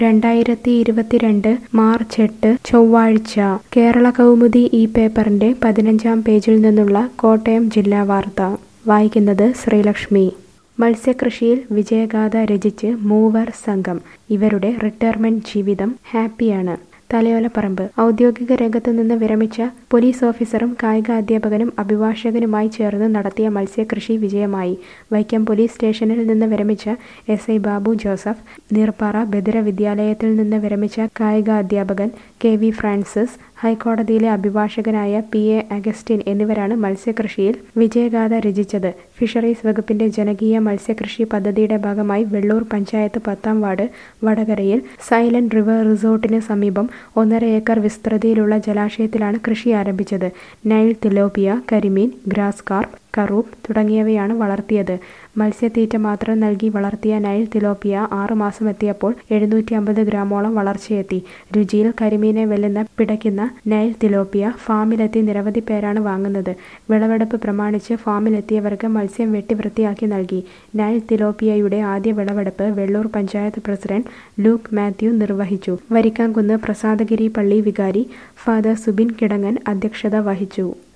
രണ്ടായിരത്തി ഇരുപത്തിരണ്ട് മാർച്ച് എട്ട് ചൊവ്വാഴ്ച കേരള കൗമുദി ഈ പേപ്പറിന്റെ പതിനഞ്ചാം പേജിൽ നിന്നുള്ള കോട്ടയം ജില്ലാ വാർത്ത വായിക്കുന്നത് ശ്രീലക്ഷ്മി മത്സ്യകൃഷിയിൽ വിജയഗാഥ രചിച്ച് മൂവർ സംഘം ഇവരുടെ റിട്ടയർമെന്റ് ജീവിതം ഹാപ്പിയാണ് തലയോലപ്പറമ്പ് ഔദ്യോഗിക രംഗത്തു നിന്ന് വിരമിച്ച പോലീസ് ഓഫീസറും കായിക അധ്യാപകനും അഭിഭാഷകനുമായി ചേർന്ന് നടത്തിയ മത്സ്യകൃഷി വിജയമായി വൈക്കം പോലീസ് സ്റ്റേഷനിൽ നിന്ന് വിരമിച്ച എസ് ഐ ബാബു ജോസഫ് നീർപ്പാറ ബദിര വിദ്യാലയത്തിൽ നിന്ന് വിരമിച്ച കായിക അധ്യാപകൻ കെ വി ഫ്രാൻസിസ് ഹൈക്കോടതിയിലെ അഭിഭാഷകനായ പി എ അഗസ്റ്റിൻ എന്നിവരാണ് മത്സ്യകൃഷിയിൽ വിജയഗാഥ രചിച്ചത് ഫിഷറീസ് വകുപ്പിന്റെ ജനകീയ മത്സ്യകൃഷി പദ്ധതിയുടെ ഭാഗമായി വെള്ളൂർ പഞ്ചായത്ത് പത്താം വാർഡ് വടകരയിൽ സൈലന്റ് റിവർ റിസോർട്ടിന് സമീപം ഒന്നര ഏക്കർ വിസ്തൃതിയിലുള്ള ജലാശയത്തിലാണ് കൃഷി ആരംഭിച്ചത് നൈൽ തിലോപ്പിയ കരിമീൻ ഗ്രാസ് കാർപ്പ് കറൂപ്പ് തുടങ്ങിയവയാണ് വളർത്തിയത് മത്സ്യത്തീറ്റ മാത്രം നൽകി വളർത്തിയ നൈൽ തിലോപ്പിയ ആറുമാസം എത്തിയപ്പോൾ എഴുന്നൂറ്റി അമ്പത് ഗ്രാമോളം വളർച്ചയെത്തി രുചിയിൽ കരിമീനെ വെല്ലുന്ന പിടയ്ക്കുന്ന നൈൽ തിലോപ്പിയ ഫാമിലെത്തി നിരവധി പേരാണ് വാങ്ങുന്നത് വിളവെടുപ്പ് പ്രമാണിച്ച് ഫാമിലെത്തിയവർക്ക് മത്സ്യം വെട്ടി വൃത്തിയാക്കി നൽകി നൈൽ തിലോപ്പിയയുടെ ആദ്യ വിളവെടുപ്പ് Vellur panchayat president Luke Mathew നിർവഹിച്ചു വരിക്കാംകുന്ന് പ്രസാദഗിരി പള്ളി വികാരി ഫാദർ സുബിൻ കിടങ്ങൻ അധ്യക്ഷത വഹിച്ചു